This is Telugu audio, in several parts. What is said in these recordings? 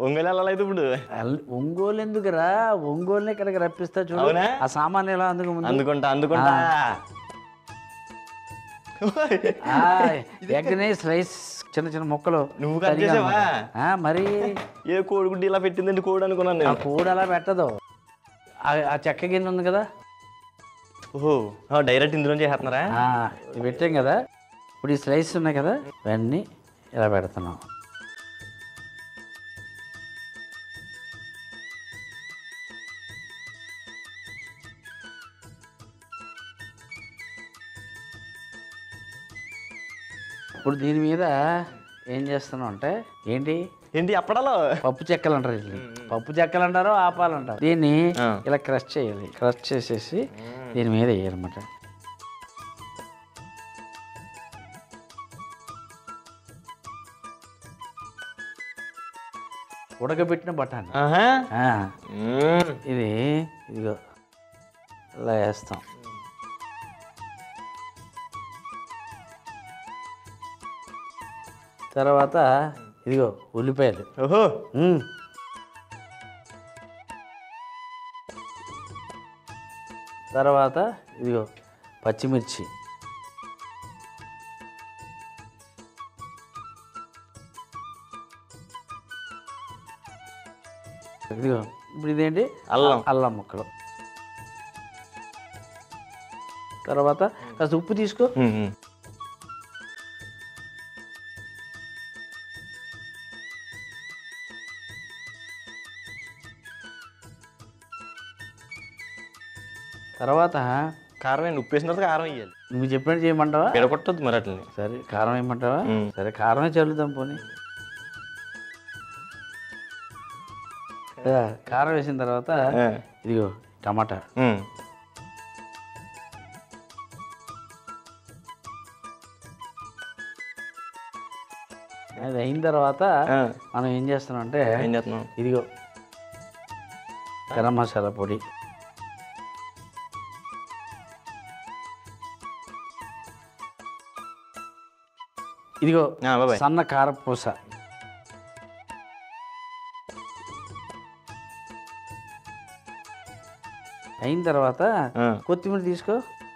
ఒంగోలు వెళ్ళాలైతే ఇప్పుడు అల్- ఒంగోలు ఎందుకురా ఒంగోలుని ఇక్కడికి రప్పిస్తా చూడు అవునా? ఆ సామాన్ ఎలా అందుకు ముందు అందుకుంటా అందుకుంటా ఆ, ఎగ్గని స్లైస్ చిన్న చిన్న ముక్కలు నువ్వు కట్ తరిగా చేసావా? అన్నమాట. ఆ, మరి ఏ కోడిగుడ్డి ఇలా పెట్టిందండి కోడి అనుకున్నాను ఆ నేను కూడ అలా పెట్టదు ఆ- ఆ చెక్క గిన్నె ఉంది కదా ఓహో ఆ, డైరెక్ట్ ఇందులో చేస్తున్నారా ఆ, ఇవి పెట్టాం కదా ఇప్పుడు ఈ స్లైస్ ఉన్నాయి కదా ఇవన్నీ ఇలా పెడుతున్నాం ఇప్పుడు దీని మీద ఏం చేస్తున్నాం అంటే ఏంటి ఏంటి అప్పడాలో పప్పు చెక్కలు అంటారు వీటిని. పప్పు చెక్కలు అంటారు ఆపాలు అంటారు దీన్ని ఆ. ఇలా క్రష్ చేయాలి క్రష్ చేసేసి దీని మీద వేయాలన్నమాట ఉడకబెట్టిన బఠానీ ఆహా ఆ, మ్మ్. ఇది ఇదిగో ఇలా వేస్తాం తర్వాత ఇదిగో ఉల్లిపాయలు ఓహో మ్మ్. తర్వాత ఇదిగో పచ్చిమిర్చి ఇదిగో ఇప్పుడు ఇదేంటి అల్లం అల్లం ముక్కలు తర్వాత కాస్త ఉప్పు తీసుకో మ్మ్, మ్మ్. తర్వాత కారం వేయండి ఉప్పు వేసిన తర్వాత కారం వేయాలి నువ్వు చెప్పినట్టు చేయమంటావా విడగొట్టద్దు మరి అట్లని సరే కారం వేయమంటావా మ్మ్. సరే కారమే చల్లుదాం పోనీ కదా, కారం వేసిన తర్వాత ఆ. ఇదిగో టమాటా మ్మ్. అది అయిన తర్వాత ఆ. మనం ఏం చేస్తున్నాం అంటే ఏం చేస్తున్నాం ఇదిగో గరం మసాలా పొడి ఇదిగో ఆ, బాబాయ్ సన్న కారపూస అయిన తర్వాత ఆ. కొత్తిమీర తీసుకో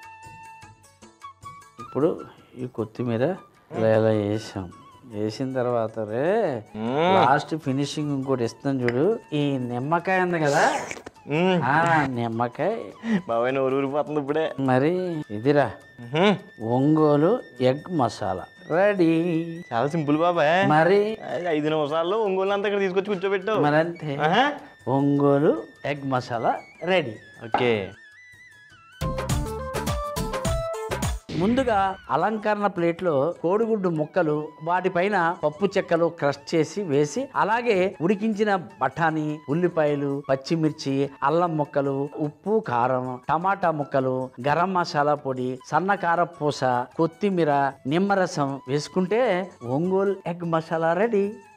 ఇప్పుడు ఈ కొత్తిమీర ఇలా ఇలా వేసాం వేసిన తర్వాత రే మ్మ్. లాస్ట్ ఫినిషింగ్ ఇంకోటి ఇస్తాను చూడు ఈ నిమ్మకాయ ఉంది కదా మ్మ్. ఆ నిమ్మకాయ బాబాయ్ నోరు ఊరిపోతుంది ఇప్పుడే మరి ఇదిరా మ్మ్. ఒంగోలు ఎగ్ మసాలా రెడీ చాలా సింపుల్ బాబాయ్ మరి ఐ- ఐదు నిమిషాల్లో ఒంగోలు అంతా ఇక్కడ తీసుకొచ్చి కూర్చోబెట్టావు మరంతే ఆహా. Ongole egg masala ready okay ముందుగా అలంకరణ ప్లేట్లో కోడిగుడ్డు ముక్కలు వాటిపైన పప్పు చెక్కలు క్రష్ చేసి వేసి అలాగే ఉడికించిన బఠానీ ఉల్లిపాయలు పచ్చిమిర్చి అల్లం ముక్కలు ఉప్పు కారం టమాటా ముక్కలు గరం మసాలా పొడి సన్నకార పూస కొత్తిమీర నిమ్మరసం వేసుకుంటే ఒంగోలు ఎగ్ మసాలా రెడీ